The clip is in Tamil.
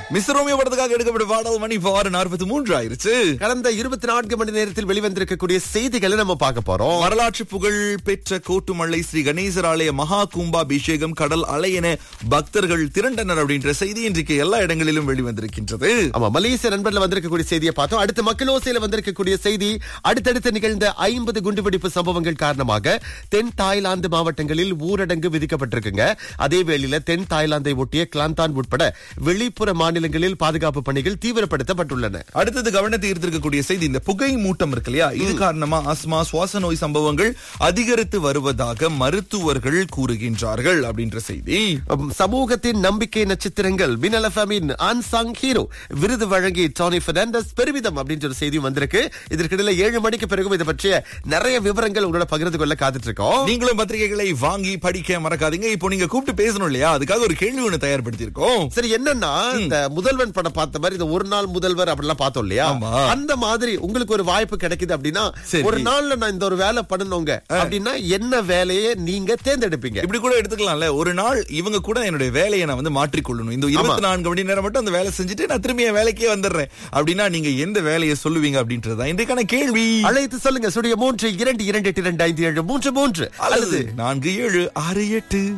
மிஸ்ரோமிய படத்துக்காக எடுக்கப்பட்ட பாடல் மணி இப்போ ஆறு நாற்பத்தி மூன்று ஆயிருச்சு கடந்த இருபத்தி நான்கு மணி நேரத்தில் வெளிவந்திருக்கக்கூடிய செய்திகளை நம்ம பார்க்க போறோம் வரலாற்று புகழ் பெற்ற கோட்டுமலை ஸ்ரீ கணேசர் ஆலய மகா கும்பாபிஷேகம் கடல் அலை என பக்தர்கள் திரண்டனர் அப்படின்ற செய்தி இன்றைக்கு எல்லா இடங்களிலும் வெளிவந்திருக்கின்றது ஆமா மலேசிய நண்பர்ல வந்திருக்கக்கூடிய செய்தியை பார்த்தோம் அடுத்து மக்களோசையில வந்திருக்கக்கூடிய செய்தி அடுத்தடுத்து நிகழ்ந்த ஐம்பது குண்டுவெடிப்பு சம்பவங்கள் காரணமாக தென் தாய்லாந்து மாவட்டங்களில் ஊரடங்கு விதிக்கப்பட்டிருக்குங்க அதே வேளையில தென் தாய்லாந்தை ஒட்டிய கிளாந்தான் உட்பட வெளிப்புற மாநிலங்களில் பாதுகாப்பு பணிகள் தீவிரப்படுத்தப்பட்டுள்ளன அடுத்தது கவனத்தை ஈர்த்திருக்கக்கூடிய செய்தி இந்த புகை மூட்டம் இருக்கு இல்லையா இது காரணமா ஆஸ்மா சுவாச நோய் சம்பவங்கள் அதிகரித்து வருவதாக மருத்துவர்கள் கூறுகின்றார்கள் அப்படின்ற செய்தி உம், சமூகத்தின் நம்பிக்கை நட்சத்திரங்கள் மினல் எஃப்எம்மின் அன்சாங் ஹீரோ விருது வழங்கி டானி பெர்னாண்டஸ் பெருமிதம் அப்படின்ற ஒரு செய்தியும் வந்திருக்கு இதற்கிடையில ஏழு மணிக்கு பிறகும் இதை பற்றிய நிறைய விவரங்கள் உங்களோட பகிர்ந்து கொள்ள காத்துட்டு இருக்கோம் நீங்களும் பத்திரிகைகளை வாங்கி படிக்க மறக்காதீங்க இப்போ நீங்க கூப்பிட்டு பேசணும் இல்லையா அதுக்காக ஒரு கேள்வி ஒண்ணு தயார்படுத்தி இருக்கோம் சரி என்னன்னா இந்த முதல்வன் படம் பார்த்த மாதிரி இந்த ஒரு நாள் முதல்வர் அப்படிலாம் பார்த்தோம் இல்லையா ஆமா. அந்த மாதிரி உங்களுக்கு ஒரு வாய்ப்பு கிடைக்குது அப்படின்னா சரி. ஒரு நாள்ல நான் இந்த ஒரு வேலை பண்ணணுங்க அப்படின்னா என்ன வேலையை நீங்க தேர்ந்தெடுப்பீங்க இப்படி கூட எடுத்துக்கலாம்ல ஒரு நாள் இவங்க கூட என்னுடைய வேலையை நான் வந்து மாற்றிக்கொள்ளணும் இந்த இருபத்தி நான்கு மணி நேரம் மட்டும் அந்த வேலை செஞ்சுட்டு நான் திரும்பி என் வேலைக்கே வந்துடுறேன் அப்படின்னா நீங்க எந்த வேலையை சொல்லுவீங்க அப்படின்றதுதான் இன்றைக்கான கேள்வி அழைத்து சொல்லுங்க சுடிய மூன்று இரண்டு இரண்டு எட்டு இரண்டு ஐந்து ஏழு மூன்று மூன்று அல்லது நான்கு ஏழு ஆறு எட்டு